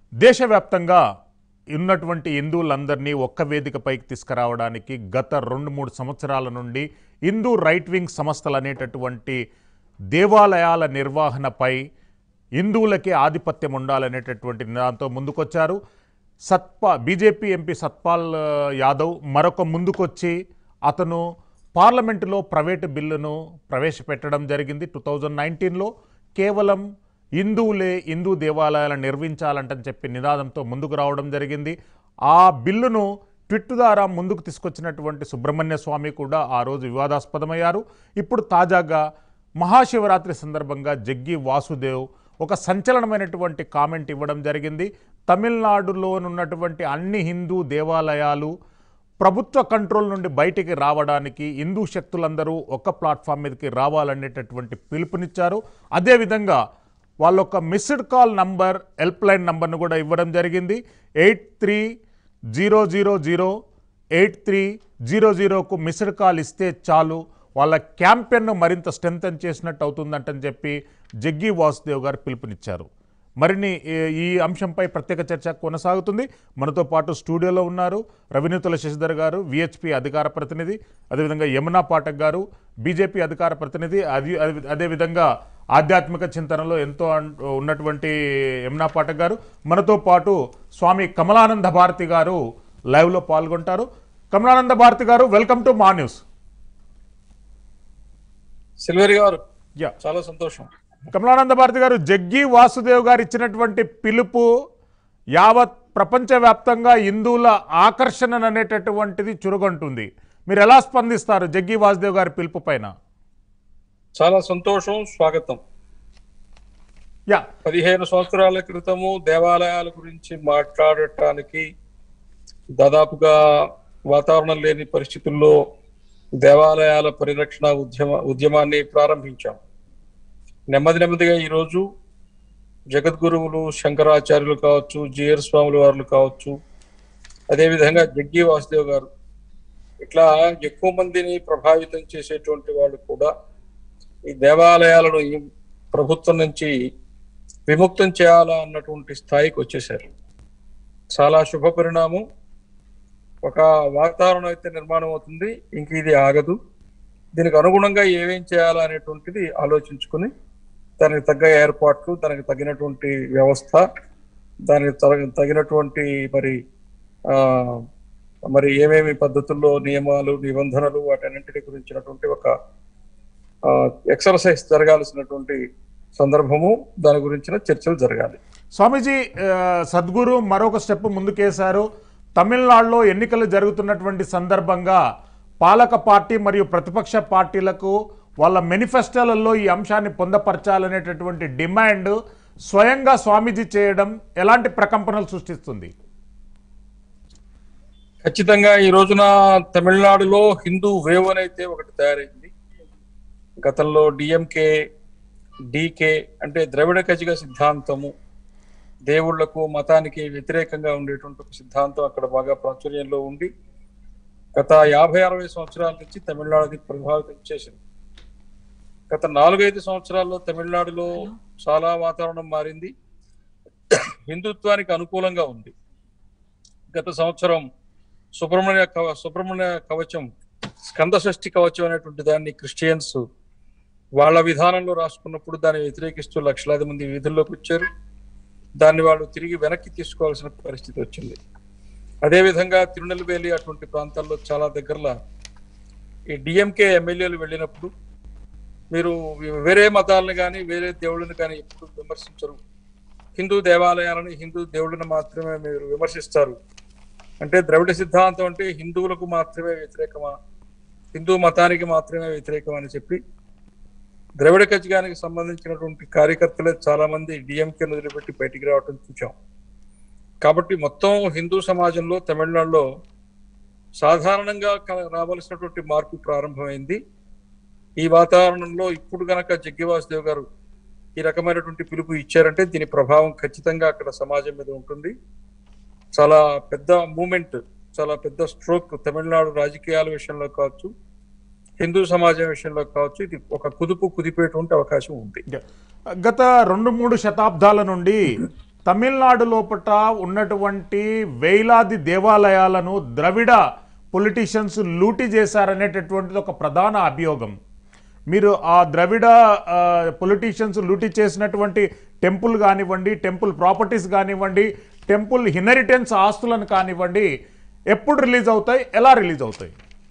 దేశవ్యాప్తంగా ఉన్నటువంటి హిందువులందరినీ ఒక్క వేదికపైకి తీసుకురావడానికి గత రెండు మూడు సంవత్సరాల నుండి హిందూ రైట్ వింగ్ సంస్థలు అనేటటువంటి దేవాలయాల నిర్వహణపై హిందువులకే ఆధిపత్యం ఉండాలనేటటువంటి నినాదంతో ముందుకొచ్చారు సత్పా బీజేపీ ఎంపీ సత్పాల్ ఆ, యాదవ్ మరొక ముందుకొచ్చి అతను పార్లమెంటులో ప్రైవేటు బిల్లును ప్రవేశపెట్టడం జరిగింది టూ థౌజండ్ నైన్టీన్లో కేవలం హిందువులే హిందూ దేవాలయాలను నిర్మించాలంటని చెప్పి నినాదంతో ముందుకు రావడం జరిగింది ఆ బిల్లును ట్విట్ ద్వారా ముందుకు తీసుకొచ్చినటువంటి సుబ్రహ్మణ్య స్వామి కూడా ఆ రోజు వివాదాస్పదమయ్యారు ఇప్పుడు తాజాగా మహాశివరాత్రి సందర్భంగా జగ్గి వాసుదేవ్ ఒక సంచలనమైనటువంటి కామెంట్ ఇవ్వడం జరిగింది తమిళనాడులో ఉన్నటువంటి అన్ని హిందూ దేవాలయాలు ప్రభుత్వ కంట్రోల్ నుండి బయటికి రావడానికి హిందూ శక్తులందరూ ఒక ప్లాట్ఫామ్ మీదకి రావాలనేటటువంటి పిలుపునిచ్చారు అదేవిధంగా వాళ్ళొక missed call number help line నంబర్ను కూడా ఇవ్వడం జరిగింది eight three zero zero zero eight three zero జీరోకు మిస్డ్ కాల్ ఇస్తే చాలు వాళ్ళ క్యాంపెయిన్ను మరింత స్ట్రెంథన్ చేసినట్టు అవుతుందంటని చెప్పి జగ్గి వాసుదేవ్ గారు పిలుపునిచ్చారు మరిన్ని ఈ- ఈ అంశంపై ప్రత్యేక చర్చ కొనసాగుతుంది మనతో పాటు స్టూడియోలో ఉన్నారు రవినీతుల శశిధర్ గారు విహెచ్పి అధికార ప్రతినిధి అదేవిధంగా యమునా పాఠక్ గారు బీజేపీ అధికార ప్రతినిధి అది అది- అదేవిధంగా ఆధ్యాత్మిక చింతనలో ఎంతో అన్- ఉన్నటువంటి యమునా పాఠక్ గారు మనతో పాటు స్వామి కమలానంద భారతి గారు లైవ్లో పాల్గొంటారు కమలానంద భారతి గారు వెల్కమ్ టు మా న్యూస్ సిల్వరి గారు యా చాలా సంతోషం కమలానంద భారతి గారు జగ్గి వాసుదేవ్ గారు ఇచ్చినటువంటి పిలుపు యావత్ ప్రపంచవ్యాప్తంగా హిందువుల ఆకర్షణ అనేటటువంటిది చురుగంటుంది మీరు ఎలా స్పందిస్తారు జగ్గి వాసుదేవ్ గారి పిలుపు పైన చాలా సంతోషం స్వాగతం యా పదిహేను సంవత్సరాల క్రితము దేవాలయాల గురించి మాట్లాడటానికి దాదాపుగా వాతావరణం లేని పరిస్థితుల్లో దేవాలయాల పరిరక్షణ ఉద్యమ ఉద్యమాన్ని ప్రారంభించాం నెమ్మది నెమ్మదిగా ఈరోజు జగద్గురువులు శంకరాచార్యులు కావచ్చు జిఆర్ స్వాములు వారు కావచ్చు అదేవిధంగా జగ్గి వాసుదేవ్ గారు ఇట్లా ఎక్కువ మందిని ప్రభావితం చేసేటువంటి వాళ్ళు కూడా ఈ దేవాలయాలను ఈ ప్రభుత్వం నుంచి విముక్తం చేయాలా అన్నటువంటి స్థాయికి వచ్చేసారు చాలా శుభ పరిణామం ఒక వాతావరణం అయితే నిర్మాణం అవుతుంది ఇంక ఇది ఆగదు దీనికి అనుగుణంగా ఏమేం చేయాలా అనేటువంటిది ఆలోచించుకుని దానికి తగ్గ ఏర్పాట్లు దానికి తగినటువంటి వ్యవస్థ దానికి తగ- తగినటువంటి మరి ఆ మరి ఏమేమి పద్ధతుల్లో నియమాలు నిబంధనలు వాటన్నింటిని గురించినటువంటి ఒక ఎక్సర్సైజ్ జరగాల్సినటువంటి సందర్భము దాని గురించిన చర్చలు జరగాలి స్వామీజీ ఆ, సద్గురు మరొక స్టెప్ ముందుకేశారు తమిళనాడులో ఎన్నికలు జరుగుతున్నటువంటి సందర్భంగా పాలక పార్టీ మరియు ప్రతిపక్ష పార్టీలకు వాళ్ళ మేనిఫెస్టోలలో ఈ అంశాన్ని పొందపరచాలనేటటువంటి డిమాండ్ స్వయంగా స్వామీజీ చేయడం ఎలాంటి ప్రకంపనలు సృష్టిస్తుంది ఖచ్చితంగా ఈ రోజున తమిళనాడులో హిందూ వేవ్ అని అయితే ఒకటి తయారైంది గతంలో డిఎంకే డికే అంటే ద్రవిడ కజిక సిద్ధాంతము దేవుళ్లకు మతానికి వ్యతిరేకంగా ఉండేటువంటి ఒక సిద్ధాంతం అక్కడ బాగా ప్రాచుర్యంలో ఉండి గత యాభై అరవై సంవత్సరాల నుంచి తమిళనాడుని ప్రభావితం చేసింది గత నాలుగైదు సంవత్సరాల్లో తమిళనాడులో చాలా వాతావరణం మారింది హిందుత్వానికి అనుకూలంగా ఉంది గత సంవత్సరం సుబ్రహ్మణ్య కవ సుబ్రహ్మణ్య కవచం స్కంద షష్ఠి కవచం అనేటువంటి దాన్ని క్రిస్టియన్స్ వాళ్ళ విధానంలో రాసుకున్నప్పుడు దాన్ని వ్యతిరేకిస్తూ లక్షలాది మంది వీధుల్లోకి వచ్చారు దాన్ని వాళ్ళు తిరిగి వెనక్కి తీసుకోవాల్సిన పరిస్థితి వచ్చింది అదేవిధంగా తిరునెల్వేలి అటువంటి ప్రాంతాల్లో చాలా దగ్గరలో ఈ డిఎంకే ఎమ్మెల్యేలు వెళ్ళినప్పుడు మీరు వేరే మతాలను కానీ వేరే దేవుళ్ళని కానీ ఎప్పుడు విమర్శించరు హిందూ దేవాలయాలను హిందూ దేవుళ్ళని మాత్రమే మీరు విమర్శిస్తారు అంటే ద్రవిడ సిద్ధాంతం అంటే హిందువులకు మాత్రమే వ్యతిరేకమా హిందూ మతానికి మాత్రమే వ్యతిరేకమా అని చెప్పి ద్రవిడ కజగానికి సంబంధించినటువంటి కార్యకర్తలే చాలా మంది డిఎంకే వదిలిపెట్టి బయటికి రావటం చూచాం కాబట్టి మొత్తం హిందూ సమాజంలో తమిళనాడులో సాధారణంగా క- రావాల్సినటువంటి మార్పు ప్రారంభమైంది ఈ వాతావరణంలో ఇప్పుడు గనక జగ్గివాసుదేవ్ గారు ఈ రకమైనటువంటి పిలుపు ఇచ్చారంటే దీని ప్రభావం ఖచ్చితంగా అక్కడ సమాజం మీద ఉంటుంది చాలా పెద్ద మూమెంట్ చాలా పెద్ద స్ట్రోక్ తమిళనాడు రాజకీయాల విషయంలో కావచ్చు హిందూ సమాజం విషయంలో కావచ్చు ఇది ఒక కుదుపు కుదిపేటువంటి అవకాశం ఉంది గత రెండు మూడు శతాబ్దాల నుండి తమిళనాడు లోపట ఉన్నటువంటి వేలాది దేవాలయాలను ద్రవిడ పొలిటీషియన్స్ లూటీ చేశారనేటటువంటిది ఒక ప్రధాన అభియోగం మీరు ఆ ద్రవిడ పొలిటీషియన్స్ లూటీ చేసినటువంటి టెంపుల్ కానివ్వండి టెంపుల్ ప్రాపర్టీస్ కానివ్వండి టెంపుల్ ఇన్హెరిటెన్స్ ఆస్తులను కానివ్వండి ఎప్పుడు రిలీజ్ అవుతాయి ఎలా రిలీజ్ అవుతాయి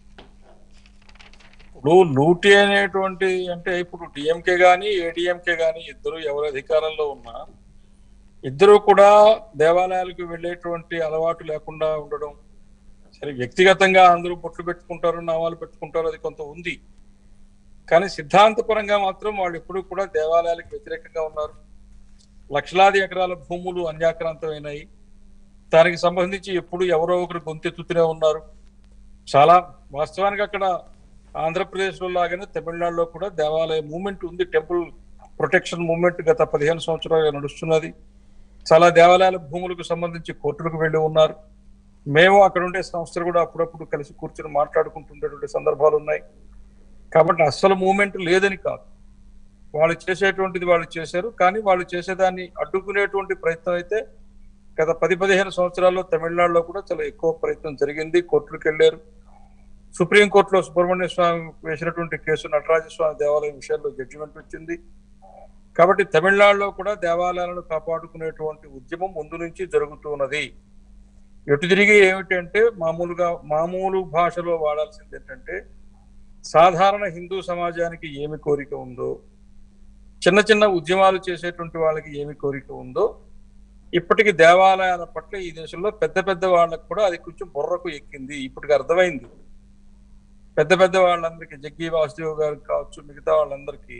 ఇప్పుడు లూటీ అనేటువంటి అంటే ఇప్పుడు డిఎంకే గాని ఏడిఎంకే గాని ఇద్దరు ఎవరు అధికారంలో ఉన్నా ఇద్దరు కూడా దేవాలయాలకు వెళ్ళేటువంటి అలవాటు లేకుండా ఉండడం సరే వ్యక్తిగతంగా అందరూ బొట్లు పెట్టుకుంటారు నామాలు పెట్టుకుంటారు అది కొంత ఉంది కానీ సిద్ధాంతపరంగా మాత్రం వాళ్ళు ఎప్పుడూ కూడా దేవాలయాలకు వ్యతిరేకంగా ఉన్నారు లక్షలాది ఎకరాల భూములు అన్యాక్రాంతమైనాయి దానికి సంబంధించి ఎప్పుడు ఎవరో ఒకరు గొంతెత్తుతూనే ఉన్నారు చాలా వాస్తవానికి అక్కడ ఆంధ్రప్రదేశ్లో లాగానే తమిళనాడులో కూడా దేవాలయ మూమెంట్ ఉంది టెంపుల్ ప్రొటెక్షన్ మూమెంట్ గత పదిహేను సంవత్సరాలుగా నడుస్తున్నది చాలా దేవాలయాల భూములకు సంబంధించి కోర్టులకు వెళ్ళి ఉన్నారు మేము అక్కడ ఉండే సంస్థలు కూడా అప్పుడప్పుడు కలిసి కూర్చొని మాట్లాడుకుంటుండేటువంటి సందర్భాలు ఉన్నాయి కాబట్టి అస్సలు మూమెంట్ లేదని కాదు వాళ్ళు చేసేటువంటిది వాళ్ళు చేశారు కానీ వాళ్ళు చేసేదాన్ని అడ్డుకునేటువంటి ప్రయత్నం అయితే గత పది పదిహేను సంవత్సరాల్లో తమిళనాడులో కూడా చాలా ఎక్కువ ప్రయత్నం జరిగింది కోర్టులకు వెళ్ళారు సుప్రీంకోర్టులో సుబ్రహ్మణ్య స్వామి వేసినటువంటి కేసు నటరాజ స్వామి దేవాలయం విషయంలో జడ్జిమెంట్ వచ్చింది కాబట్టి తమిళనాడులో కూడా దేవాలయాలను కాపాడుకునేటువంటి ఉద్యమం ముందు నుంచి జరుగుతూ ఉన్నది ఎటు తిరిగి ఏమిటంటే మామూలుగా మామూలు భాషలో వాడాల్సింది ఏంటంటే సాధారణ హిందూ సమాజానికి ఏమి కోరిక ఉందో చిన్న చిన్న ఉద్యమాలు చేసేటువంటి వాళ్ళకి ఏమి కోరిక ఉందో ఇప్పటికి దేవాలయాల పట్ల ఈ దేశంలో పెద్ద పెద్ద వాళ్ళకు కూడా అది కొంచెం బుర్రకు ఎక్కింది ఇప్పటికి అర్థమైంది పెద్ద పెద్ద వాళ్ళందరికీ జగ్గి వాసుదేవ్ గారు కావచ్చు మిగతా వాళ్ళందరికీ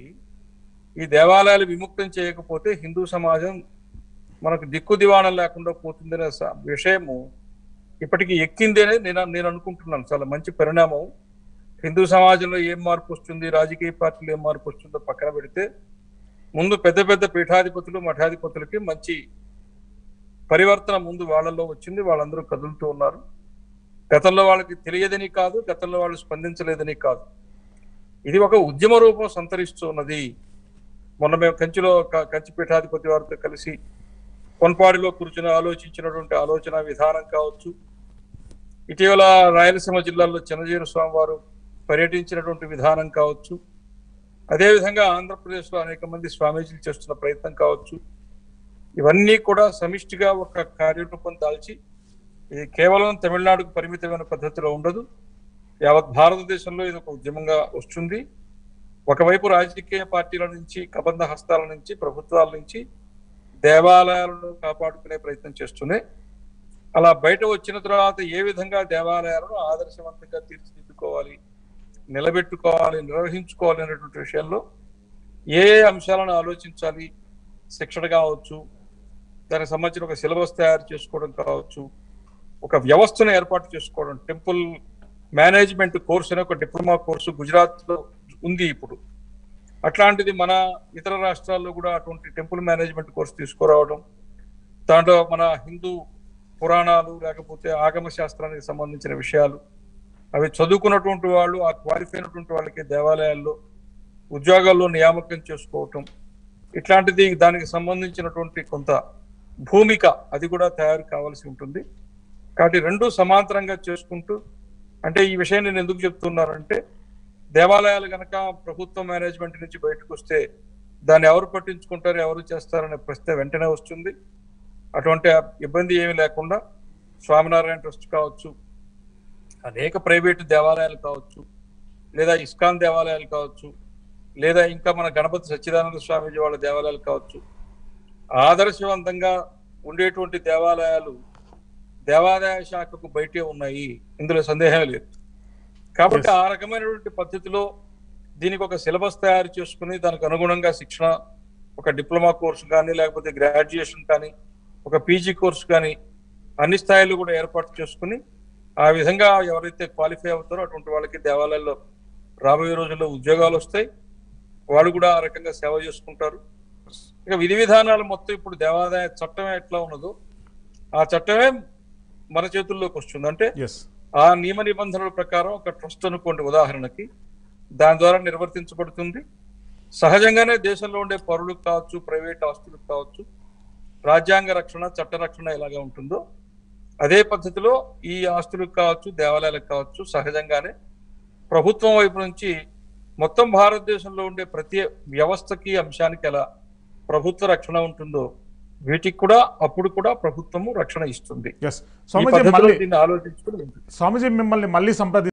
ఈ దేవాలయాలు విముక్తం చేయకపోతే హిందూ సమాజం మనకు దిక్కు దివాణం లేకుండా పోతుందనే స- విషయము ఇప్పటికి ఎక్కిందేనే నేను నేను అనుకుంటున్నాను చాలా మంచి పరిణామం హిందూ సమాజంలో ఏం మార్పు వస్తుంది రాజకీయ పార్టీలు ఏం మార్పు వస్తుందో పక్కన పెడితే ముందు పెద్ద పెద్ద పీఠాధిపతులు మఠాధిపతులకి మంచి పరివర్తన ముందు వాళ్ళల్లో వచ్చింది వాళ్ళందరూ కదులుతూ ఉన్నారు గతంలో వాళ్ళకి తెలియదని కాదు గతంలో వాళ్ళు స్పందించలేదని కాదు ఇది ఒక ఉద్యమ రూపం సంతరిస్తున్నది మొన్న మేము కంచిలో క- కంచి పీఠాధిపతి వారితో కలిసి కొన్పాడిలో కూర్చుని ఆలోచించినటువంటి ఆలోచన విధానం కావచ్చు ఇటీవల రాయలసీమ జిల్లాలో చిన్నజీరు స్వామి వారు పర్యటించినటువంటి విధానం కావచ్చు అదేవిధంగా ఆంధ్రప్రదేశ్లో అనేక మంది స్వామీజీలు చేస్తున్న ప్రయత్నం కావచ్చు ఇవన్నీ కూడా సమిష్టిగా ఒక కార్యరూపం దాల్చి ఇది కేవలం తమిళనాడుకు పరిమితమైన పద్ధతిలో ఉండదు యావత్ భారతదేశంలో ఇది ఒక ఉద్యమంగా వస్తుంది ఒకవైపు రాజకీయ పార్టీల నుంచి కబంధ హస్తాల నుంచి ప్రభుత్వాల నుంచి దేవాలయాలను కాపాడుకునే ప్రయత్నం చేస్తూనే అలా బయట వచ్చిన తర్వాత ఏ విధంగా దేవాలయాలను ఆదర్శవంతంగా తీర్చిదిద్దుకోవాలి నిలబెట్టుకోవాలి నిర్వహించుకోవాలి అనేటువంటి విషయంలో ఏ ఏ అంశాలను ఆలోచించాలి శిక్షణ కావచ్చు దానికి సంబంధించిన ఒక సిలబస్ తయారు చేసుకోవడం కావచ్చు ఒక వ్యవస్థను ఏర్పాటు చేసుకోవడం టెంపుల్ మేనేజ్మెంట్ కోర్స్ అనే ఒక డిప్లొమా కోర్సు గుజరాత్ లో ఉంది ఇప్పుడు అట్లాంటిది మన ఇతర రాష్ట్రాల్లో కూడా అటువంటి టెంపుల్ మేనేజ్మెంట్ కోర్స్ తీసుకురావడం దాంట్లో మన హిందూ పురాణాలు లేకపోతే ఆగమ శాస్త్రానికి సంబంధించిన విషయాలు అవి చదువుకున్నటువంటి వాళ్ళు ఆ క్వాలిఫై అయినటువంటి వాళ్ళకి దేవాలయాల్లో ఉద్యోగాల్లో నియామకం చేసుకోవటం ఇట్లాంటిది దానికి సంబంధించినటువంటి కొంత భూమిక అది కూడా తయారు కావాల్సి ఉంటుంది కాబట్టి రెండు సమాంతరంగా చేసుకుంటూ అంటే ఈ విషయం నేను ఎందుకు చెప్తున్నానంటే దేవాలయాలు గనక ప్రభుత్వ మేనేజ్మెంట్ నుంచి బయటకు వస్తే దాన్ని ఎవరు పట్టించుకుంటారు ఎవరు చేస్తారనే ప్రశ్న వెంటనే వస్తుంది అటువంటి ఇబ్బంది ఏమీ లేకుండా స్వామినారాయణ ట్రస్ట్ కావచ్చు అనేక ప్రైవేటు దేవాలయాలు కావచ్చు లేదా ఇస్కాన్ దేవాలయాలు కావచ్చు లేదా ఇంకా మన గణపతి సచ్చిదానంద స్వామీజీ వాళ్ళ దేవాలయాలు కావచ్చు ఆదర్శవంతంగా ఉండేటువంటి దేవాలయాలు దేవాదాయ శాఖకు బయటే ఉన్నాయి ఇందులో సందేహం లేదు కాబట్టి ఆ రకమైనటువంటి పద్ధతిలో దీనికి ఒక సిలబస్ తయారు చేసుకుని దానికి అనుగుణంగా శిక్షణ ఒక డిప్లొమా కోర్సు కానీ లేకపోతే గ్రాడ్యుయేషన్ కానీ ఒక పీజీ కోర్సు కానీ అన్ని స్థాయిలు కూడా ఏర్పాటు చేసుకుని ఆ విధంగా ఎవరైతే క్వాలిఫై అవుతారో అటువంటి వాళ్ళకి దేవాలయాల్లో రాబోయే రోజుల్లో ఉద్యోగాలు వస్తాయి వాళ్ళు కూడా ఆ రకంగా సేవ చేసుకుంటారు ఇక విధి విధానాలు మొత్తం ఇప్పుడు దేవాదాయ చట్టం ఎట్లా ఉన్నదో ఆ చట్టమే మన చేతుల్లోకి వస్తుంది అంటే ఎస్ ఆ నియమ నిబంధనల ప్రకారం ఒక ట్రస్ట్ అనుకోండి ఉదాహరణకి దాని ద్వారా నిర్వర్తించబడుతుంది సహజంగానే దేశంలో ఉండే పరులకు కావచ్చు ప్రైవేట్ ఆస్తులకు కావచ్చు రాజ్యాంగ రక్షణ చట్ట రక్షణ ఎలాగా ఉంటుందో అదే పద్ధతిలో ఈ ఆస్తులకు కావచ్చు దేవాలయాలకు కావచ్చు సహజంగానే ప్రభుత్వం వైపు నుంచి మొత్తం భారతదేశంలో ఉండే ప్రతి వ్యవస్థకి అంశానికి ఎలా ప్రభుత్వ రక్షణ ఉంటుందో వీటికి కూడా అప్పుడు కూడా ప్రభుత్వము రక్షణ ఇస్తుంది ఎస్ ఈ స్వామీజీ పద్ధతిలో మళ్ళీ దీన్ని ఆలోచించుకుని ఉంటుంది స్వామీజీ మిమ్మల్ని మళ్ళీ సంప్రది